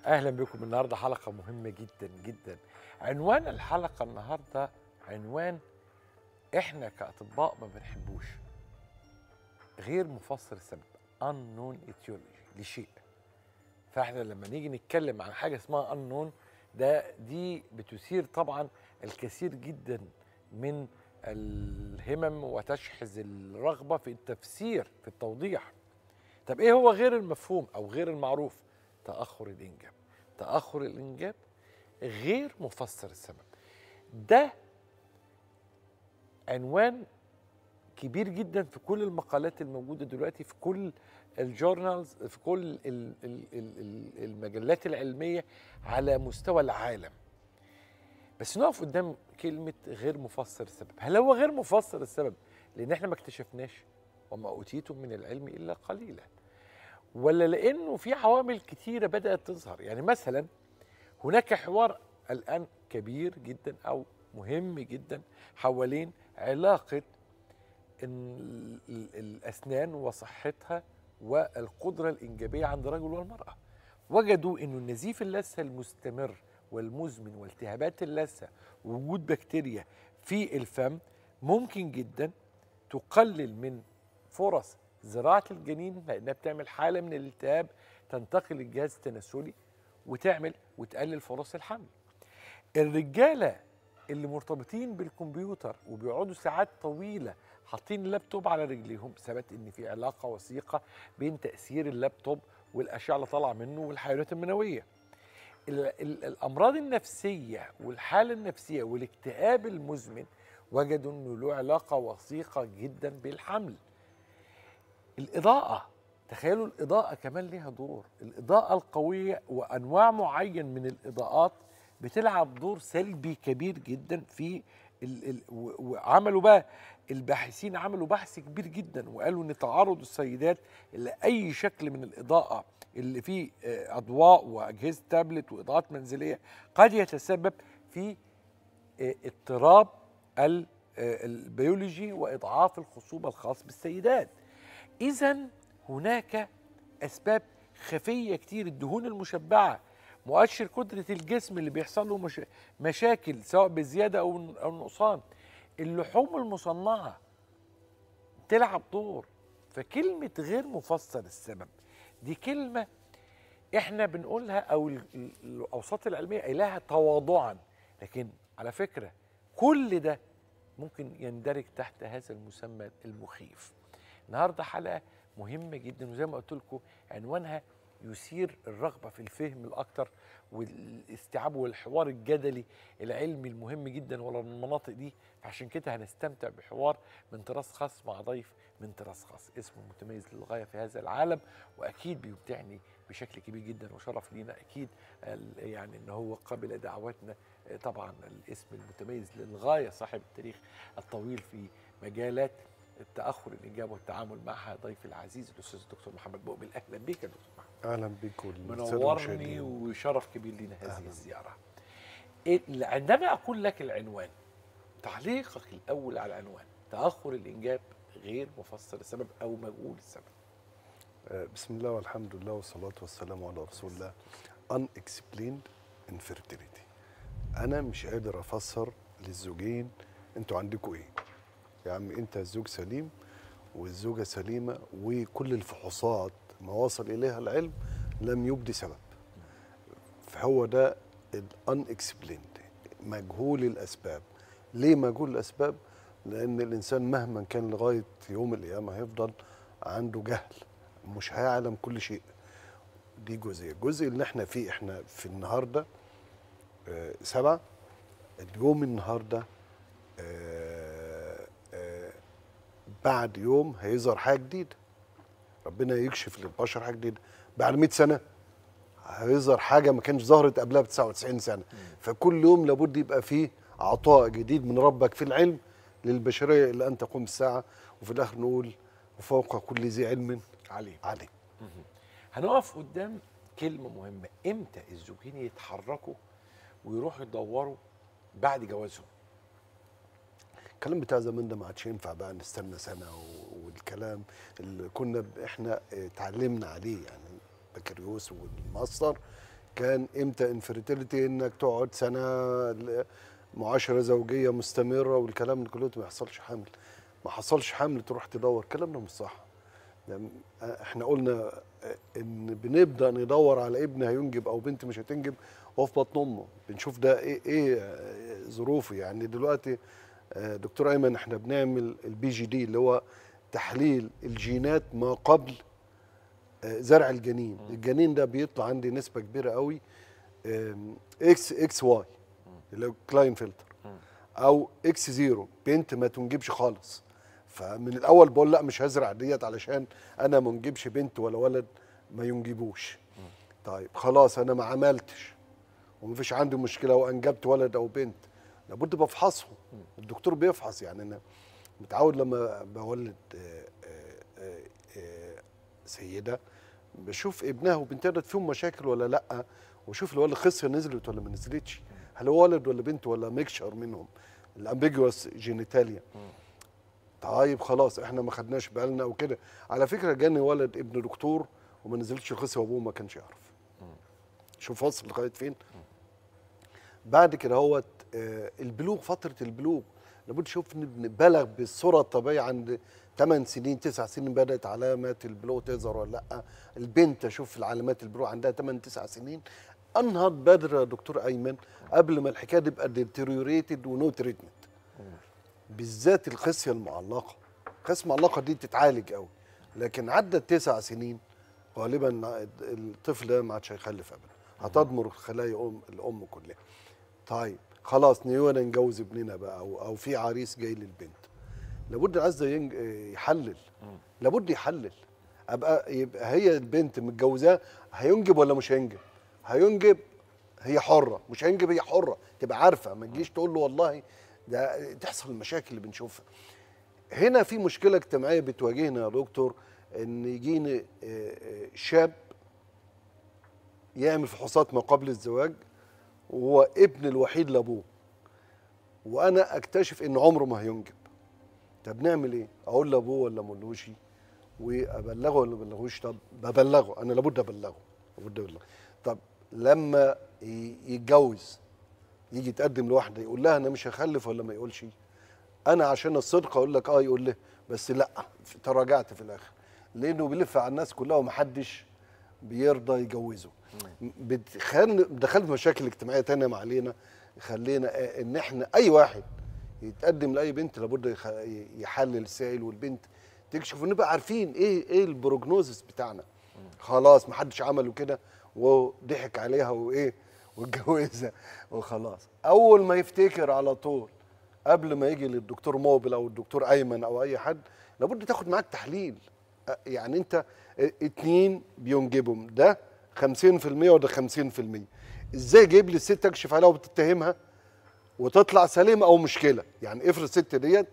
اهلا بكم النهارده حلقه مهمه جدا جدا عنوان الحلقه النهارده عنوان احنا كاطباء ما بنحبوش غير مفسر السبب unknown etiology لشيء فاحنا لما نيجي نتكلم عن حاجه اسمها unknown ده دي بتثير طبعا الكثير جدا من الهمم وتشحذ الرغبه في التفسير في التوضيح طب ايه هو غير المفهوم او غير المعروف تاخر الانجاب تاخر الانجاب غير مفسر السبب ده عنوان كبير جدا في كل المقالات الموجوده دلوقتي في كل الجورنالز في كل ال- ال- ال- ال- المجلات العلميه على مستوى العالم بس نقف قدام كلمه غير مفسر السبب هل هو غير مفسر السبب لان احنا ما اكتشفناش وما اوتيتم من العلم الا قليلا ولا لانه في عوامل كتيره بدات تظهر يعني مثلا هناك حوار الان كبير جدا او مهم جدا حوالين علاقه ال- ال- الاسنان وصحتها والقدره الانجابيه عند الرجل والمراه وجدوا انه النزيف اللثه المستمر والمزمن والتهابات اللثه ووجود بكتيريا في الفم ممكن جدا تقلل من فرص زراعه الجنين لانها بتعمل حاله من الالتهاب تنتقل للجهاز التناسلي وتعمل وتقلل فرص الحمل الرجاله اللي مرتبطين بالكمبيوتر وبيقعدوا ساعات طويله حاطين اللابتوب على رجليهم ثبت ان في علاقه وثيقه بين تاثير اللابتوب والاشعه اللي طالعه منه والحيوانات المنويه ال- ال- الامراض النفسيه والحاله النفسيه والاكتئاب المزمن وجدوا انه له علاقه وثيقه جدا بالحمل الاضاءه تخيلوا الاضاءه كمان ليها دور الاضاءه القويه وانواع معين من الاضاءات بتلعب دور سلبي كبير جدا في ال ال و- وعملوا بقى الباحثين عملوا بحث كبير جدا وقالوا ان تعرض السيدات لاي شكل من الاضاءه اللي فيه آه، اضواء واجهزه تابلت واضاءات منزليه قد يتسبب في آه، اضطراب ال- آه، البيولوجي واضعاف الخصوبه الخاص بالسيدات اذا هناك اسباب خفيه كتير الدهون المشبعه مؤشر قدره الجسم اللي بيحصل له مش... مشاكل سواء بزياده او او نقصان اللحوم المصنعه تلعب دور فكلمه غير مفسر السبب دي كلمه احنا بنقولها او ال- ال- الاوساط العلميه قايلاها تواضعا لكن على فكره كل ده ممكن يندرج تحت هذا المسمى المخيف النهارده حلقه مهمه جدا وزي ما قلت لكم عنوانها يثير الرغبه في الفهم الاكثر والاستيعاب والحوار الجدلي العلمي المهم جدا ولا المناطق دي عشان كده هنستمتع بحوار من طراز خاص مع ضيف من طراز خاص اسمه متميز للغايه في هذا العالم واكيد بيمتعني بشكل كبير جدا وشرف لينا اكيد ال- يعني ان هو قبل دعوتنا آه، طبعا الاسم المتميز للغايه صاحب التاريخ الطويل في مجالات التاخر الاجابه والتعامل معها ضيفي العزيز الاستاذ الدكتور محمد مؤمن اهلا بك يا دكتور محمد اهلا بك والساده منورني المشاهدين. وشرف كبير لنا هذه أهلاً. الزياره إيه- عندما اقول لك العنوان تعليقك الاول على العنوان تاخر الانجاب غير مفسر السبب او مجهول السبب آه، بسم الله والحمد لله والصلاه والسلام على رسول الله unexplained infertility انا مش قادر افسر للزوجين انتوا عندكم ايه يا عم انت الزوج سليم والزوجه سليمه وكل الفحوصات ما وصل اليها العلم لم يبدي سبب فهو ده unexplained مجهول الاسباب ليه مجهول الاسباب لان الانسان مهما كان لغايه يوم القيامه هيفضل عنده جهل مش هيعلم كل شيء دي جزئيه الجزء اللي احنا فيه احنا في النهارده آه سبعة اليوم النهارده آه آه بعد يوم هيظهر حاجه جديده ربنا يكشف للبشر حاجه جديده بعد 100 سنه هيظهر حاجه ما كانش ظهرت قبلها ب 99 سنه فكل يوم لابد يبقى فيه عطاء جديد من ربك في العلم للبشريه الى ان تقوم الساعه وفي الاخر نقول وفوق كل ذي علم عليه عليم هنقف قدام كلمه مهمه امتى الزوجين يتحركوا ويروحوا يدوروا بعد جوازهم الكلام بتاع زمان ده ما عادش ينفع بقى نستنى سنه و- والكلام اللي كنا ب- احنا اه، اتعلمنا عليه يعني بكالوريوس والماستر كان امتى انفيرتيليتي انك تقعد سنه ل- معاشره زوجيه مستمره والكلام ده كله ما يحصلش حمل ما حصلش حمل تروح تدور كلامنا مش صح يعني احنا قلنا ان بنبدا ندور على ابن هينجب او بنت مش هتنجب وهو في بطن امه بنشوف ده ايه ايه ظروفه يعني دلوقتي آه، دكتور ايمن احنا بنعمل البي جي دي اللي هو تحليل الجينات ما قبل آه، زرع الجنين الجنين ده بيطلع عندي نسبه كبيره قوي آم، اكس اكس واي اللي هو كلاين فلتر او اكس زيرو بنت ما تنجبش خالص فمن الاول بقول لا مش هزرع ديت علشان انا ما انجبش بنت ولا ولد ما ينجبوش طيب خلاص انا ما عملتش ومفيش عندي مشكله وانجبت ولد او بنت لابد بفحصهم الدكتور بيفحص يعني انا متعود لما بولد آه، آه، آه، آه، سيده بشوف ابنها وبنتها ده فيهم مشاكل ولا لا واشوف الولد خصيه نزلت ولا ما نزلتش هل هو ولد ولا بنت ولا ميكشر منهم الامبيجوس جينيتاليا طيب خلاص احنا ما خدناش بالنا وكده على فكره جاني ولد ابن دكتور وما نزلتش الخصيه وابوه ما كانش يعرف شوف وصل لغايه فين بعد كده هو البلوغ فتره البلوغ لابد شوف ان بلغ بالصوره الطبيعيه عند 8 سنين 9 سنين بدات علامات البلوغ تظهر ولا لا البنت اشوف العلامات البلوغ عندها 8 9 سنين انهض بدري يا دكتور ايمن قبل ما الحكايه تبقى ديتيريوريتد ونو تريتمنت بالذات الخصيه المعلقه الخصيه المعلقه دي تتعالج قوي لكن عدت تسع سنين غالبا الطفل ده ما عادش هيخلف ابدا هتدمر خلايا ام الام كلها طيب خلاص نيونا نجوز ابننا بقى او او في عريس جاي للبنت لابد عايز ينج... يحلل لابد يحلل ابقى يبقى هي البنت متجوزاه هينجب ولا مش هينجب هينجب هي حره مش هينجب هي حره تبقى عارفه ما تجيش تقول له والله ده تحصل المشاكل اللي بنشوفها هنا في مشكله اجتماعيه بتواجهنا يا دكتور ان يجيني شاب يعمل فحوصات ما قبل الزواج وهو ابن الوحيد لابوه وانا اكتشف ان عمره ما هينجب طب نعمل ايه اقول لابوه ولا ما اقولوش وابلغه ولا ما ابلغوش طب ببلغه انا لابد ابلغه لابد ابلغه طب لما يتجوز يجي يتقدم لواحده يقول لها انا مش هخلف ولا ما يقولش انا عشان الصدق اقول لك اه يقول له بس لا تراجعت في الاخر لانه بيلف على الناس كلها ومحدش بيرضى يجوزه بتخل دخلت مشاكل اجتماعيه تانية مع علينا خلينا ان احنا اي واحد يتقدم لاي بنت لابد يحلل السائل والبنت تكشف ونبقى عارفين ايه ايه البروجنوزس بتاعنا خلاص محدش عمله كده وضحك عليها وايه واتجوزها وخلاص اول ما يفتكر على طول قبل ما يجي للدكتور موبل او الدكتور ايمن او اي حد لابد تاخد معاك تحليل يعني انت اتنين بينجبهم ده 50% وده 50% ازاي جايب لي الست تكشف عليها وبتتهمها وتطلع سليمه او مشكله يعني افرض الست ديت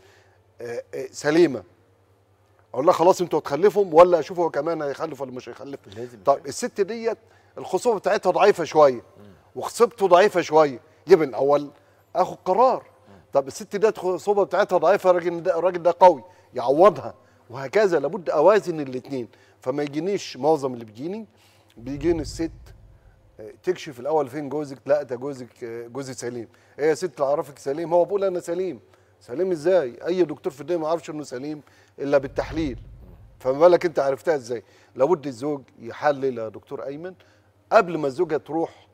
سليمه اقول لها خلاص انتوا هتخلفهم ولا اشوف هو كمان هيخلف ولا مش هيخلف لازم طيب الست ديت الخصوبه بتاعتها ضعيفه شويه وخصوبته ضعيفه شويه يبقى الاول اخد قرار طب الست ديت الخصوبه بتاعتها ضعيفه الراجل ده الراجل ده قوي يعوضها وهكذا لابد اوازن الاثنين فما يجينيش معظم اللي بيجيني بيجيني الست تكشف الاول فين جوزك لا ده جوزك جوزي سليم ايه يا ست اعرفك سليم هو بيقول انا سليم سليم ازاي اي دكتور في الدنيا ما يعرفش انه سليم الا بالتحليل فما بالك انت عرفتها ازاي لابد الزوج يحلل يا دكتور ايمن قبل ما الزوجه تروح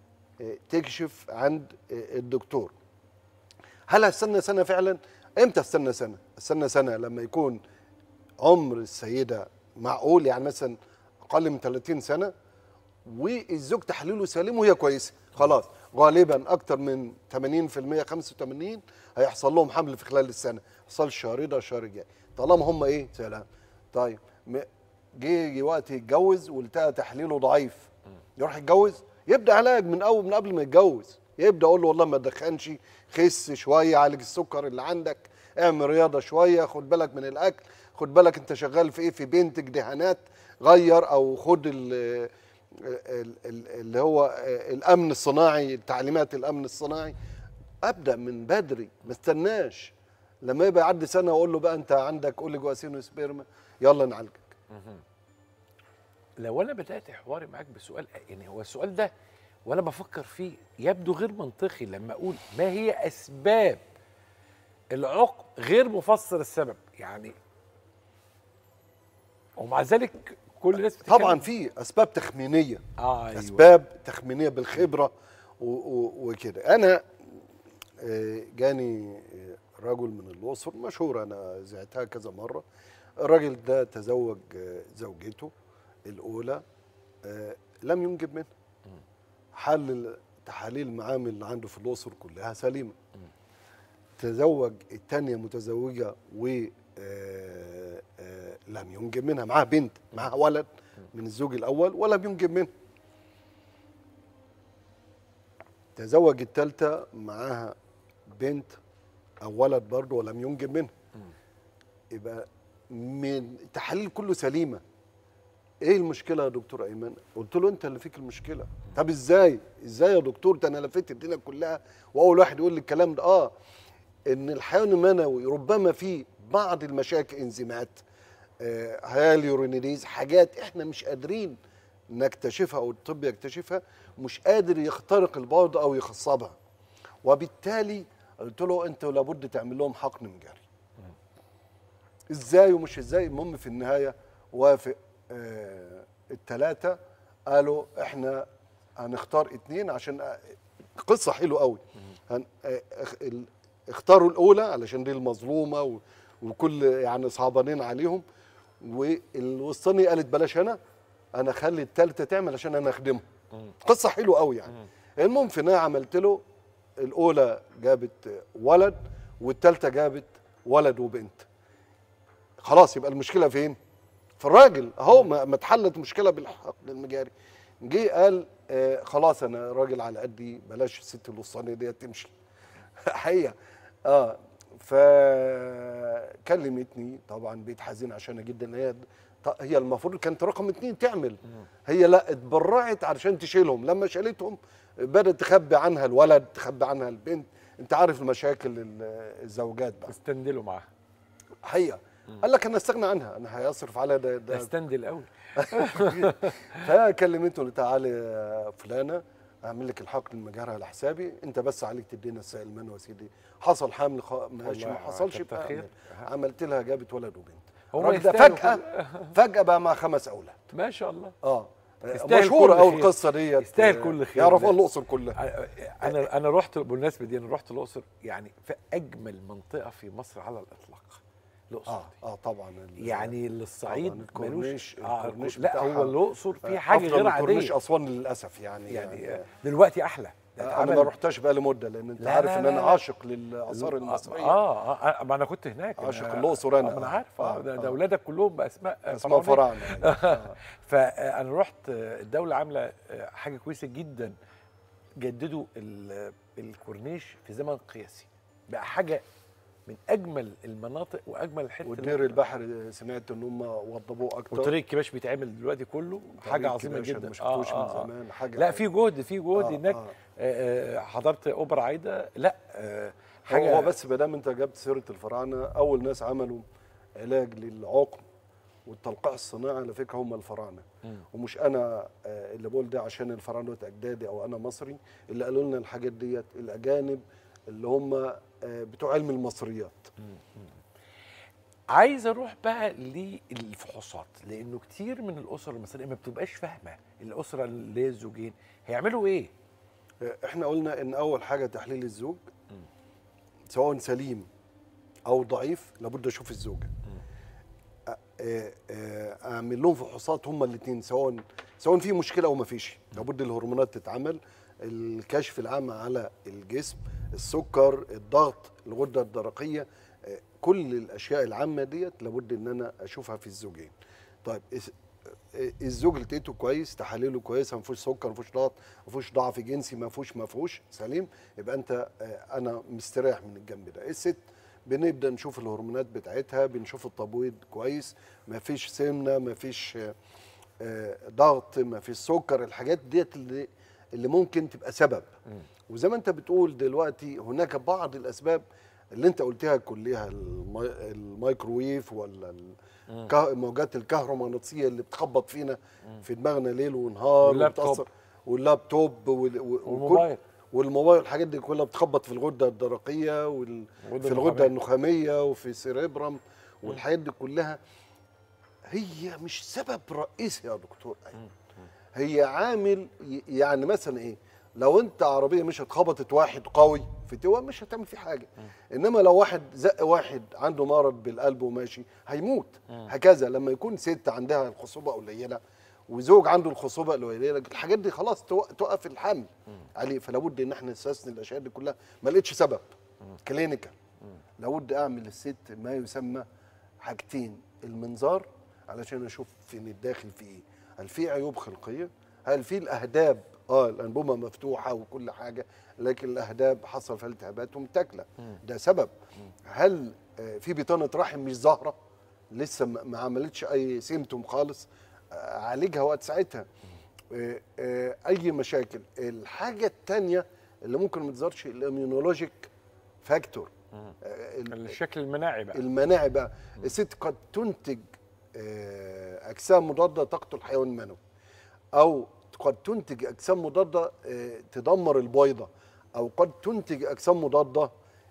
تكشف عند الدكتور هل هستنى سنه فعلا امتى استنى سنه استنى سنه لما يكون عمر السيده معقول يعني مثلا اقل من 30 سنه والزوج تحليله سليم وهي كويسه خلاص غالبا اكتر من 80% 85 هيحصل لهم حمل في خلال السنه يحصل الشهر ده الشهر الجاي طالما هم ايه سلام طيب جه وقت يتجوز والتقى تحليله ضعيف يروح يتجوز يبدا علاج من اول من قبل ما يتجوز يبدا اقول له والله ما تدخنش خس شويه عالج السكر اللي عندك اعمل رياضه شويه خد بالك من الاكل خد بالك انت شغال في ايه في بنتك دهانات غير او خد اللي هو الامن الصناعي تعليمات الامن الصناعي ابدا من بدري ما استناش لما يبقى يعدي سنه اقول له بقى انت عندك اوليجو اسين وسبيرما يلا نعالجك لو انا بدات حواري معاك بسؤال يعني هو السؤال ده وانا بفكر فيه يبدو غير منطقي لما اقول ما هي اسباب العقم غير مفسر السبب يعني ومع ذلك كل الناس بتتكلم- طبعا في اسباب تخمينيه اه ايوه اسباب تخمينيه بالخبره و- و- وكده انا آه، جاني آه، رجل من الاقصر مشهور انا زعتها كذا مره الراجل ده تزوج آه، زوجته الاولى آه، لم ينجب منها حل تحاليل المعامل اللي عنده في الاقصر كلها سليمه تزوج الثانيه متزوجه و آه، آه، لم ينجب منها معاها بنت معاها ولد من الزوج الاول ولم ينجب منها تزوج الثالثه معاها بنت او ولد برضه ولم ينجب منها يبقى من التحاليل كله سليمه ايه المشكله يا دكتور ايمن قلت له انت اللي فيك المشكله طب ازاي ازاي يا دكتور ده انا لفيت الدنيا كلها واول واحد يقول لي الكلام ده اه ان الحيوان المنوي ربما فيه بعض المشاكل انزيمات آه هاليورينيز حاجات احنا مش قادرين نكتشفها او الطب يكتشفها مش قادر يخترق البوضه او يخصبها وبالتالي قلت له انت لابد تعمل لهم حقن مجاري ازاي ومش ازاي المهم في النهايه وافق آه الثلاثه قالوا احنا هنختار اتنين عشان آه، قصه حلوه قوي هن آه اخ- ال- اختاروا الاولى علشان دي المظلومه و- وكل يعني صعبانين عليهم والوسطاني قالت بلاش انا انا اخلي الثالثه تعمل عشان انا اخدمها قصه حلوه قوي يعني المهم في النهايه عملت له الاولى جابت ولد والثالثه جابت ولد وبنت خلاص يبقى المشكله فين في الراجل اهو ما ما اتحلت مشكله بالحقن المجاري جه قال آه خلاص انا راجل على قدي بلاش الست الوسطانيه ديت تمشي حقيقه اه فكلمتني طبعا بقيت حزين عشانها جدا هي ط- هي المفروض كانت رقم اتنين تعمل هي لا اتبرعت علشان تشيلهم لما شالتهم بدات تخبي عنها الولد تخبي عنها البنت انت عارف المشاكل ال- الزوجات بقى استندلوا معاها حقيقه قال لك انا استغنى عنها انا هيصرف عليها ده, ده ده استندل قوي فكلمته قلت تعالى يا فلانه اعمل لك الحقن المجهري على حسابي انت بس عليك تدينا السائل المنوي يا سيدي حصل حمل خ... ماشي ما والله حصلش كتر يبقى خير. أعمل. عملت لها جابت ولد وبنت هو الراجل ده يستاهلوا فجاه فجاه بقى مع خمس اولاد ما شاء الله اه يستاهل مشهوره كل قوي خير. القصه ديت يستاهل كل خير. يعرفها الاقصر كلها انا انا رحت بالمناسبه دي انا رحت الاقصر يعني في اجمل منطقه في مصر على الاطلاق الاقصر اه دي. اه طبعا ال- يعني للصعيد طبعاً الكورنيش- ملوش آه الكورنيش لا بتاعها هو الاقصر في حاجه أفضل غير من كورنيش عاديه اسوان للاسف يعني يعني دلوقتي احلى ده انا اتعمل- ما رحتش بقى لمده لان انت لا، عارف لا، ان لا، انا لا. عاشق للاثار المصريه اه اه ما انا كنت هناك أنا- عاشق الأقصر أنا. آه، ما انا عارف اه آه، ده, آه. ده اولادك كلهم باسماء اسماء فرعونية. فراعنه يعني. آه. فانا رحت الدوله عامله حاجه كويسه جدا جددوا ال- الكورنيش في زمن قياسي بقى حاجه من اجمل المناطق واجمل الحته والدير البحر سمعت ان هم وضبوه اكتر وطريق الكباش بيتعمل دلوقتي كله حاجه طريق عظيمه كباشة جدا ما شفتوش من زمان حاجه لا في جهد في جهد آه، هناك آه. آه، آه، حضرت اوبرا عايده لا آه، حاجه حاجه هو بس ما دام انت جبت سيره الفراعنه اول ناس عملوا علاج للعقم والتلقيح الصناعي على فكره هم الفراعنه مم. ومش انا آه، اللي بقول ده عشان الفراعنه اجدادي او انا مصري اللي قالوا لنا الحاجات ديت الاجانب اللي هم آه، بتوع علم المصريات عايز اروح بقى للفحوصات لانه كتير من الاسر المصريه ما بتبقاش فاهمه الاسره اللي هي الزوجين هيعملوا ايه آه، احنا قلنا ان اول حاجه تحليل الزوج سواء سليم او ضعيف لابد اشوف الزوجه آه، آه، آه، اعمل لهم فحوصات هما الاثنين سواء سواء في مشكله او ما فيش لابد الهرمونات تتعمل الكشف العام على الجسم السكر الضغط الغده الدرقيه آه، كل الاشياء العامه ديت لابد ان انا اشوفها في الزوجين طيب إس- آه، الزوج لقيته كويس تحاليله كويسه ما فيهوش سكر ما فيهوش ضغط ما فيهوش ضعف جنسي ما فيهوش ما فيهوش سليم يبقى انت آه، انا مستريح من الجنب ده الست بنبدا نشوف الهرمونات بتاعتها بنشوف التبويض كويس ما فيش سمنه ما فيش آه، آه، ضغط ما فيش سكر الحاجات ديت اللي اللي ممكن تبقى سبب وزي ما انت بتقول دلوقتي هناك بعض الاسباب اللي انت قلتها كلها المي... الميكروويف ولا ال- الك- الموجات الكهرومغناطيسيه اللي بتخبط فينا في دماغنا ليل ونهار واللابتوب. وبتأثر واللابتوب وال- و- وكل- والموبايل والموبايل الحاجات دي كلها بتخبط في الغده الدرقيه وال... الغدة في الغده النخامية. النخاميه وفي السيريبرم والحاجات دي كلها هي مش سبب رئيسي يا دكتور أيمن هي عامل ي- يعني مثلا ايه لو انت عربيه مش اتخبطت واحد قوي في توا مش هتعمل فيه حاجه انما لو واحد زق واحد عنده مرض بالقلب وماشي هيموت هكذا لما يكون ست عندها الخصوبه قليله وزوج عنده الخصوبه القليله الحاجات دي خلاص تو- توقف الحمل عليه فلا بد ان احنا نستثني الاشياء دي كلها ما لقيتش سبب كلينيكال لابد اعمل للست ما يسمى حاجتين المنظار علشان اشوف فين الداخل في ايه هل في عيوب خلقيه هل في الاهداب اه الانبوبه مفتوحه وكل حاجه لكن الاهداب حصل فيها التهابات ومتاكله ده سبب هل آه، في بطانه رحم مش ظاهره لسه ما ما عملتش اي سيمتوم خالص آه، اعالجها وقت ساعتها آه، آه، اي مشاكل الحاجه الثانيه اللي ممكن ما تظهرش الاميونولوجيك فاكتور الشكل المناعي بقى المناعي بقى الست قد تنتج آه، اجسام مضاده تقتل الحيوان المنوي او قد تنتج اجسام مضاده آه، تدمر البويضه او قد تنتج اجسام مضاده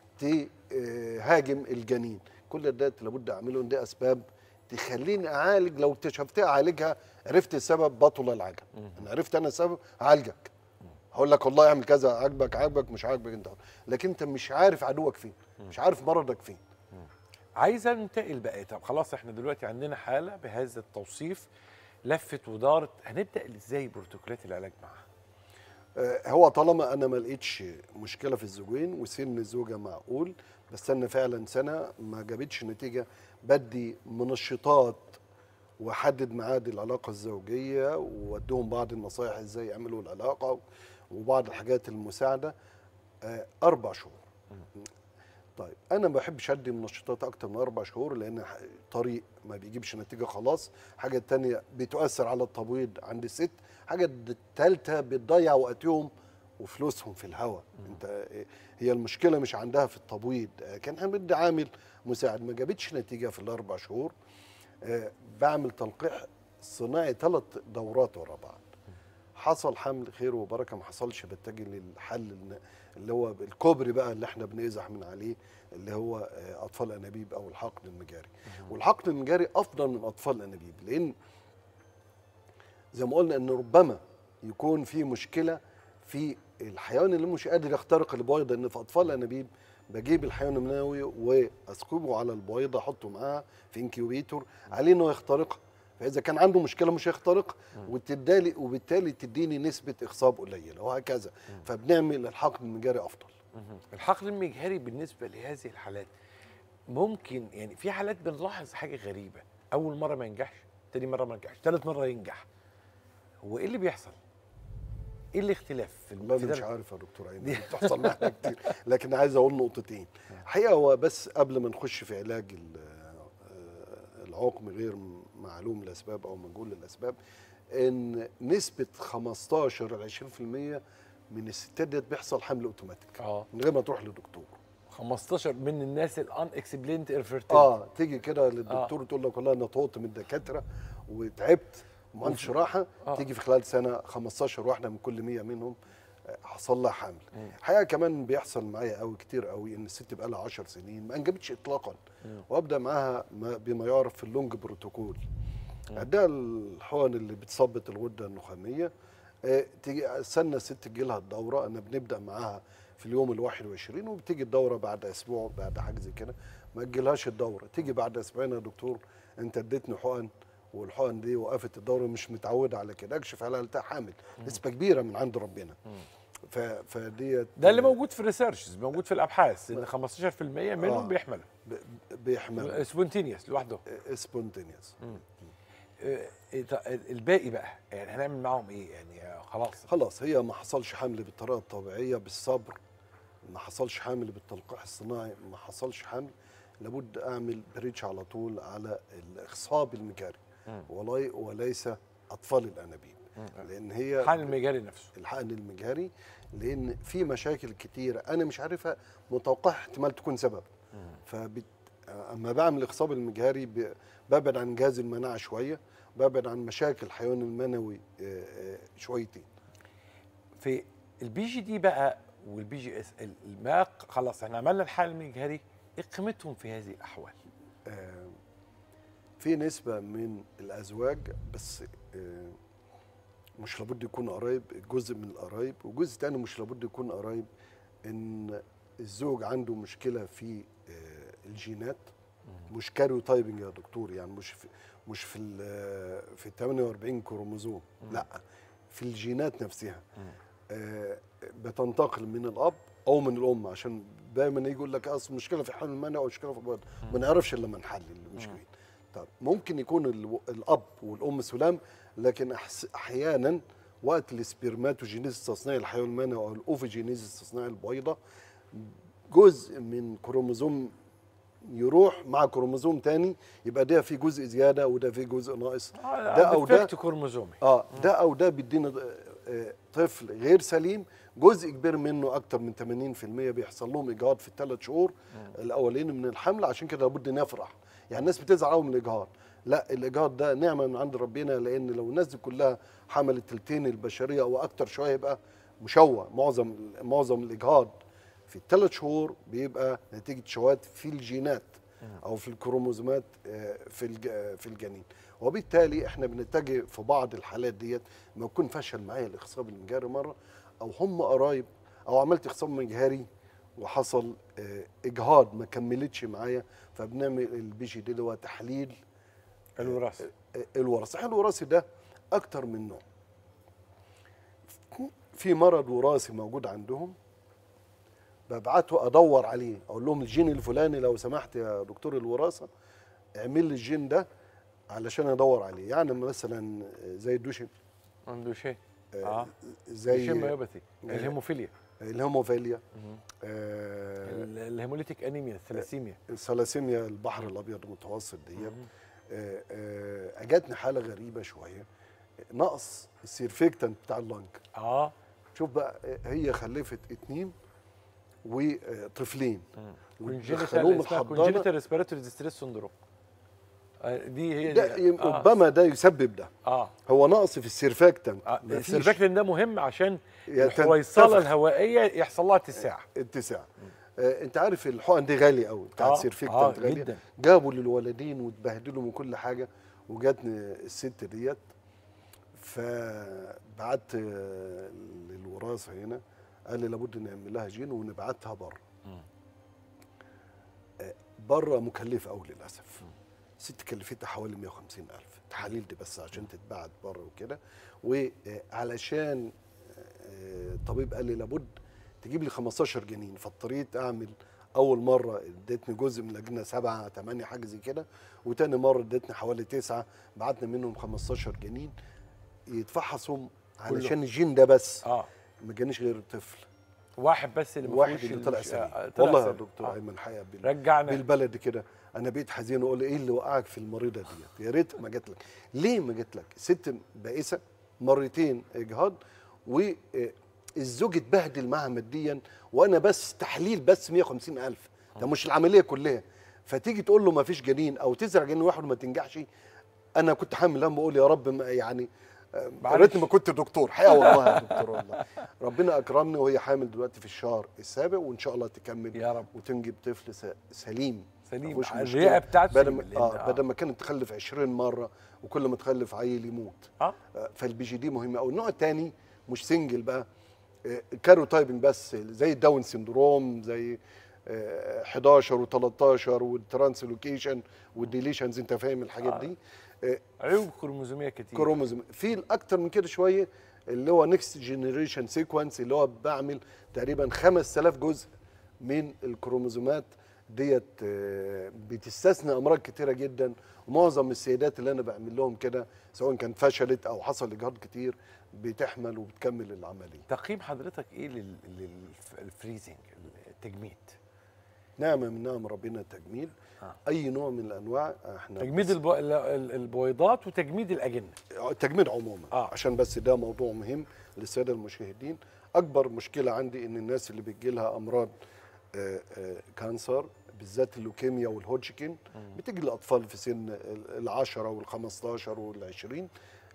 تهاجم الجنين كل ده لابد اعمله دي اسباب تخليني اعالج لو اكتشفتها اعالجها عرفت السبب بطل العجب انا عرفت انا السبب هعالجك هقول لك والله اعمل كذا عاجبك عاجبك مش عاجبك انت لكن انت مش عارف عدوك فين مش عارف مرضك فين عايز انتقل بقى طب خلاص احنا دلوقتي عندنا حاله بهذا التوصيف لفت ودارت هنبدا ازاي بروتوكولات العلاج معاها آه، هو طالما انا ما لقيتش مشكله في الزوجين وسن الزوجه معقول بستنى فعلا سنه ما جابتش نتيجه بدي منشطات واحدد ميعاد العلاقه الزوجيه واديهم بعض النصائح ازاي يعملوا العلاقه وبعض الحاجات المساعده آه، اربع شهور طيب انا ما بحبش ادي منشطات اكتر من اربع شهور لان ح- طريق ما بيجيبش نتيجه خلاص حاجه تانية بتؤثر على التبويض عند الست حاجه التالتة بتضيع وقتهم وفلوسهم في الهواء انت هي المشكله مش عندها في التبويض آه، كان احنا بدي عامل مساعد ما جابتش نتيجه في الاربع شهور آه، بعمل تلقيح صناعي ثلاث دورات ورا بعض حصل حمل خير وبركه ما حصلش بتجه للحل الن- اللي هو الكوبري بقى اللي احنا بنزح من عليه اللي هو آه، اطفال انابيب او الحقن المجاري والحقن المجاري افضل من اطفال الانابيب لان زي ما قلنا ان ربما يكون في مشكله في الحيوان اللي مش قادر يخترق البويضه ان في اطفال الانابيب بجيب الحيوان المنوي واسكبه على البويضه احطه معاها في انكيوبيتور عليه انه يخترقها فاذا كان عنده مشكله مش هيخترقها وتدالي وبالتالي تديني نسبه اخصاب قليله وهكذا فبنعمل الحقن المجاري افضل الحقن المجهري بالنسبه لهذه الحالات ممكن يعني في حالات بنلاحظ حاجه غريبه اول مره ما ينجحش تاني مره ما ينجحش تالت مره ينجح هو ايه اللي بيحصل ايه الاختلاف في والله في انا ده؟ مش عارف يا دكتور ايمن دي بتحصل معانا كتير لكن عايز اقول نقطتين الحقيقه هو بس قبل ما نخش في علاج ال- آه، العقم غير معلوم الاسباب او مجهول الاسباب ان نسبه 15 ل 20% من الستات ديت بيحصل حمل اوتوماتيك اه من غير ما تروح لدكتور 15 من الناس الان اكسبلينت انفيرتيلتي اه تيجي كده للدكتور تقول لك والله انا طوت من الدكاتره وتعبت وما عنديش راحه آه. تيجي في خلال سنه 15 واحده من كل 100 منهم آه، حصل لها حمل الحقيقه كمان بيحصل معايا قوي كتير قوي ان الست بقى لها 10 سنين ما انجبتش اطلاقا وابدا معاها ما- بما يعرف في اللونج بروتوكول اديها الحقن اللي بتثبط الغده النخاميه آه، تيجي استنى الست تجي لها الدوره انا بنبدا معاها في اليوم ال 21 وبتيجي الدوره بعد اسبوع بعد حاجه زي كده ما تجيلهاش الدوره تيجي بعد اسبوعين يا دكتور انت اديتني حقن والحقن دي وقفت الدوره مش متعوده على كده اكشف عليها لقيتها حامل نسبه كبيره من عند ربنا ف... فديت ده اللي موجود في الريسيرش موجود في الابحاث ان 15% منهم آه. بيحملوا ب... بيحمل سبونتينيوس لوحده سبونتينيوس آه، إيه طب الباقي بقى يعني هنعمل معاهم ايه يعني آه، خلاص خلاص هي ما حصلش حمل بالطريقه الطبيعيه بالصبر ما حصلش حمل بالتلقيح الصناعي ما حصلش حمل لابد اعمل بريتش على طول على الاخصاب المجاري ولي وليس اطفال الانابيب لان هي حال المجاري نفسه الحقن المجهري لان في مشاكل كتيره انا مش عارفها متوقع احتمال تكون سبب فبت... اما بعمل الاخصاب المجهري ب... ببعد عن جهاز المناعه شويه ببعد عن مشاكل الحيوان المنوي آه، آه، شويتين في البي جي دي بقى والبي جي اس ما خلاص احنا عملنا الحقن المجهري ايه قيمتهم في هذه الاحوال؟ آه، في نسبة من الأزواج بس آه، مش لابد يكون قرايب جزء من القرايب وجزء تاني مش لابد يكون قرايب إن الزوج عنده مشكلة في آه، الجينات مش كاريو تايبنج يا دكتور يعني مش في مش في ال- في ال 48 كروموزوم لا في الجينات نفسها آه، بتنتقل من الاب او من الام عشان دايما يجي يقول لك اصل مشكله في حمل المنع او مشكله في البيض ما نعرفش الا لما نحلل المشكله طب ممكن يكون الو- الاب والام سلام لكن أحس- احيانا وقت السبرماتوجينيز تصنيع الحيوان المنوي او الاوفوجينيز تصنيع البيضه جزء من كروموزوم يروح مع كروموزوم تاني يبقى ده في جزء زياده وده في جزء ناقص ده او ده ديفكت كروموزومي اه ده او ده بيدينا آه، آه، طفل غير سليم جزء كبير منه اكتر من 80% بيحصل لهم اجهاض في الثلاث شهور الاولين من الحمل عشان كده لابد نفرح يعني الناس بتزعل قوي من الاجهاض لا الاجهاض ده نعمه من عند ربنا لان لو الناس دي كلها حملت تلتين البشريه او اكتر شويه يبقى مشوه معظم معظم الاجهاض في الثلاث شهور بيبقى نتيجه شوات في الجينات او في الكروموزومات آه، في الج- آه، في الجنين وبالتالي احنا بنتجه في بعض الحالات ديت ما يكون فشل معايا الاخصاب المجهري مره او هم قرايب او عملت اخصاب مجهري وحصل آه، اجهاض ما كملتش معايا فبنعمل البي جي دي اللي هو تحليل الوراثه آه، الوراثه التحليل الوراثي ده اكتر من نوع في مرض وراثي موجود عندهم ببعته ادور عليه اقول لهم الجين الفلاني لو سمحت يا دكتور الوراثه اعمل لي الجين ده علشان ادور عليه يعني مثلا زي الدوشن عنده شيء آه، اه زي الشيميوباثي الهيموفيليا الهيموفيليا آه، ال- الهيموليتيك انيميا الثلاسيميا الثلاسيميا البحر الابيض المتوسط ديت آه، آه، اجتني حاله غريبه شويه نقص السيرفيكتنت بتاع اللنج اه شوف بقى آه، هي خلفت اتنين وطفلين ودخلوهم كونجينيتال الحضانه كونجينيتال ريسبيراتوري ديستريس سندروم دي هي ده يم- آه. ربما ده يسبب ده اه هو نقص في السيرفاكتنت آه، مفيش السيرفاكتين ده مهم عشان يا الحويصله تنتفخ. الهوائيه يحصل لها اتساع اتساع آه انت عارف الحقن دي غاليه قوي بتاعت آه، سيرفيكتنت آه، غاليه جداً. جابوا للولدين واتبهدلوا من كل حاجه وجاتني الست ديت فبعت آه، للوراثه هنا قال لي لابد نعمل لها جين ونبعتها بره آه، بره مكلفه قوي للاسف ست كلفتها حوالي 150 ألف تحاليل دي بس عشان تتبعت بره وكده وعلشان آه، الطبيب قال لي لابد تجيب لي 15 جنين فاضطريت اعمل اول مره ادتني جزء من الاجنه سبعه ثمانيه حاجه زي كده وتاني مره ادتني حوالي تسعه بعتنا منهم 15 جنين يتفحصوا علشان الجين ده بس اه ما جانيش غير طفل واحد بس اللي ما واحد فيهوش اللي طلع الش- سليم آه، طلع والله يا سليم. دكتور آه. ايمن حقيقه بال- رجعنا بالبلد كده انا بقيت حزين واقول ايه اللي وقعك في المريضه ديت يا ريت ما جات لك ليه ما جات لك ست بائسه مرتين اجهاض والزوج اتبهدل معاها ماديا وانا بس تحليل بس 150 الف ده مش العمليه كلها فتيجي تقول له ما فيش جنين او تزرع جنين واحد وما تنجحش انا كنت حامل هم بقول يا رب ما يعني آه، يا معلش. ريتني ما كنت دكتور حقيقه والله يا دكتور والله ربنا اكرمني وهي حامل دلوقتي في الشهر السابع وان شاء الله تكمل يا رب. وتنجب طفل س- سليم سليم. مفيهوش الرئة مشكلة. بتاعته بدل سليمة، ما لأن- اه آه. بدل ما كانت تخلف 20 مره وكل ما تخلف عيل يموت اه آه، فالبي جي دي مهمه قوي النوع الثاني مش سنجل بقى آه، كارو تايبنج بس زي الداون سيندروم زي آه، 11 و13 والترانسلوكيشن والديليشنز انت فاهم الحاجات آه. دي آه، عيوب كروموزوميه كتير كروموزوم في الاكتر من كده شويه اللي هو نيكست جنريشن سيكونس اللي هو بعمل تقريبا 5000 جزء من الكروموزومات ديت آه، بتستثنى امراض كتيره جدا ومعظم السيدات اللي انا بعمل لهم كده سواء كانت فشلت او حصل اجهاض كتير بتحمل وبتكمل العمليه تقييم حضرتك ايه للفريزنج التجميد نعمه من نعم ربنا التجميل آه. اي نوع من الانواع احنا تجميد البو... ال- ال- البويضات وتجميد الاجنه التجميد عموما آه. عشان بس ده موضوع مهم للساده المشاهدين اكبر مشكله عندي ان الناس اللي بتجي لها امراض آه، آه، كانسر بالذات اللوكيميا والهوجكن بتجي للاطفال في سن ال 10 وال 15 وال 20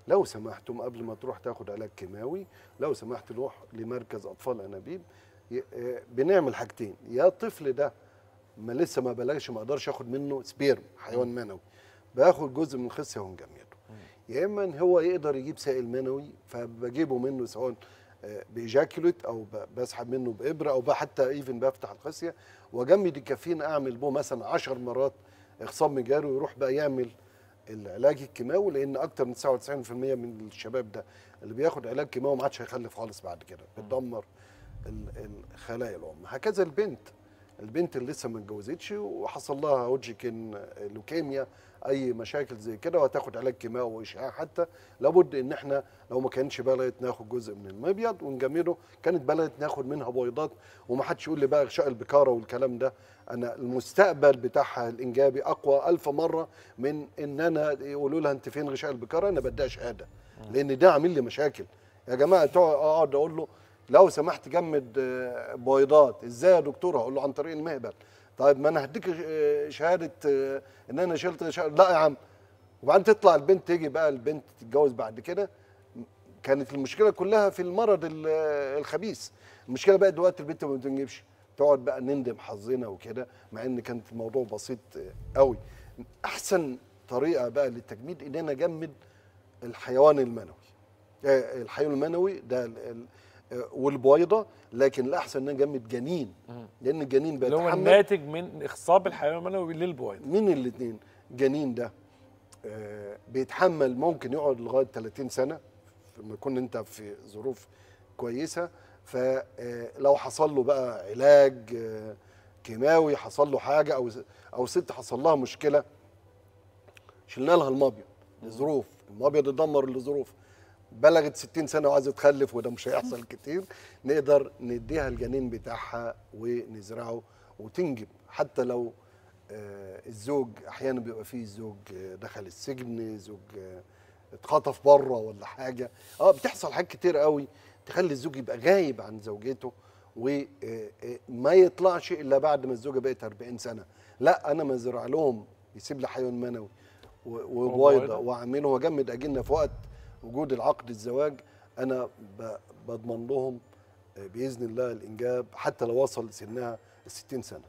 لو سمحتم قبل ما تروح تاخد علاج كيماوي لو سمحت روح لمركز اطفال انابيب ي- آه، بنعمل حاجتين يا الطفل ده ما لسه ما بلغش ما اقدرش اخد منه سبيرم حيوان منوي باخد جزء من الخصيه ونجمده يا اما ان هو يقدر يجيب سائل منوي فبجيبه منه سواء آه، بايجاكوليت او ب- بسحب منه بابره او ب- حتى ايفن بفتح الخصيه واجمد الكافيين اعمل به مثلا 10 مرات اخصاب مجاري ويروح بقى يعمل العلاج الكيماوي لان اكتر من 99% من الشباب ده اللي بياخد علاج كيماوي ما عادش هيخلف خالص بعد كده بتدمر ال- الخلايا الام هكذا البنت البنت اللي لسه ما اتجوزتش وحصل لها هوجكن لوكيميا اي مشاكل زي كده وهتاخد علاج كيماوي واشعاع حتى لابد ان احنا لو ما كانش بلغت ناخد جزء من المبيض ونجمده كانت بلغت ناخد منها بيضات وما حدش يقول لي بقى غشاء البكاره والكلام ده انا المستقبل بتاعها الانجابي اقوى ألف مره من ان انا يقولوا لها انت فين غشاء البكاره انا بديها شهاده لان ده عامل لي مشاكل يا جماعه تقعد- اقعد اقول له لو سمحت جمد آه، بيضات ازاي يا دكتور هقول له عن طريق المهبل طيب ما انا هديك آه، شهاده آه، ان انا شلت غشاء لا يا عم وبعدين تطلع البنت تيجي بقى البنت تتجوز بعد كده كانت المشكله كلها في المرض ال- الخبيث المشكله بقى دلوقتي البنت ما بتنجبش تقعد بقى نندم حظنا وكده مع ان كانت الموضوع بسيط قوي احسن طريقه بقى للتجميد ان انا اجمد الحيوان المنوي آه، الحيوان المنوي ده ال- ال- آه، والبويضه لكن الاحسن ان انا اجمد جنين لان الجنين اللي هو بيتحمل الناتج من اخصاب الحيوان المنوي للبويض من الاثنين جنين ده آه، بيتحمل ممكن يقعد لغايه 30 سنه لما يكون انت في ظروف كويسه فلو حصل له بقى علاج آه، كيماوي حصل له حاجه او او ست حصل لها مشكله شلنا لها المبيض لظروف المبيض اتدمر لظروف بلغت 60 سنه وعايزه تخلف وده مش هيحصل كتير نقدر نديها الجنين بتاعها ونزرعه وتنجب حتى لو آه، الزوج احيانا بيبقى فيه زوج آه، دخل السجن زوج آه، اتخطف بره ولا حاجه اه بتحصل حاجات كتير قوي تخلي الزوج يبقى غايب عن زوجته وما يطلعش الا بعد ما الزوجه بقت 40 سنه لا انا مزرع لهم يسيب لي حيوان منوي و- وبيضة. وبيضه واعمله واجمد اجنه في وقت وجود العقد الزواج انا ب- بضمن لهم آه، باذن الله الانجاب حتى لو وصل سنها 60 سنه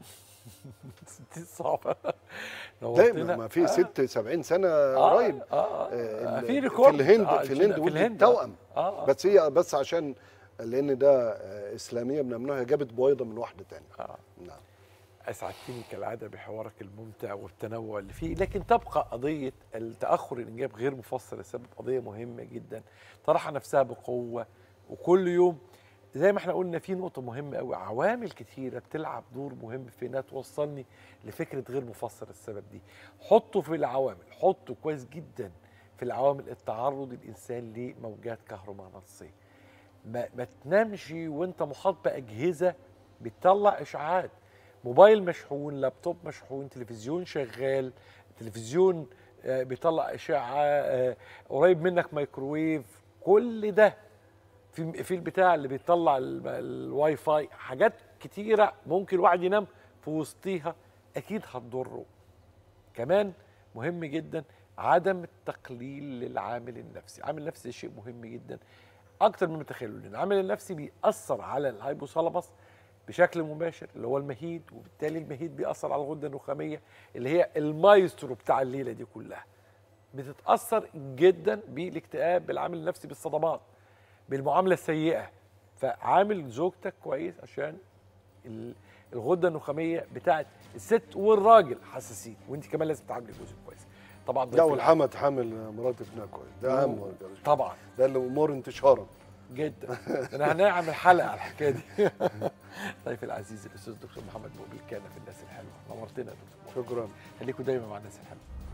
دي صعبه لا نورتنا. ما- ما في آه. ست 70 سنه آه، قريب اه, آه, آه، آه في ال- ريكورد في الهند آه، في الهند في ولدت الهند توأم اه, آه. بس هي بس عشان لان ده آه، اسلاميه بنعملوها هي جابت بويضه من واحده تانية آه. نعم اسعدتني كالعاده بحوارك الممتع والتنوع اللي فيه لكن تبقى قضيه التاخر الانجاب غير مفسر لسبب قضيه مهمه جدا طرح نفسها بقوه وكل يوم زي ما احنا قلنا في نقطه مهمه قوي عوامل كتيره بتلعب دور مهم في انها توصلني لفكره غير مفسر السبب دي حطوا في العوامل حطوا كويس جدا في العوامل التعرض الانسان لموجات كهرومغناطيسيه ما, ما تنامش وانت محاط باجهزه بتطلع اشعاعات موبايل مشحون لابتوب مشحون تلفزيون شغال تلفزيون آه، بيطلع اشعه آه، قريب منك مايكروويف كل ده في في البتاع اللي بيطلع ال- الواي فاي حاجات كتيره ممكن الواحد ينام في وسطيها اكيد هتضره كمان مهم جدا عدم التقليل للعامل النفسي عامل النفسي ده شيء مهم جدا اكتر من تخيلوا لان العامل النفسي بيأثر على الهايبوثالاموس بشكل مباشر اللي هو المهيد وبالتالي المهيد بيأثر على الغده النخاميه اللي هي المايسترو بتاع الليله دي كلها بتتأثر جدا بالاكتئاب بالعامل النفسي بالصدمات بالمعامله السيئه فعامل زوجتك كويس عشان ال- الغده النخاميه بتاعت الست والراجل حساسين وانت كمان لازم تعاملي جوزك كويس طبعا لا ضيف والحما تحمل مرات ابنها كويس ده اهم الع- طبعا ده الامور انتشارا جدا انا هنعمل حلقه على الحكايه دي ضيفي العزيز الاستاذ دكتور محمد مقبل كان في الناس الحلوه نورتنا يا دكتور محمد. شكرا خليكم دايما مع الناس الحلوه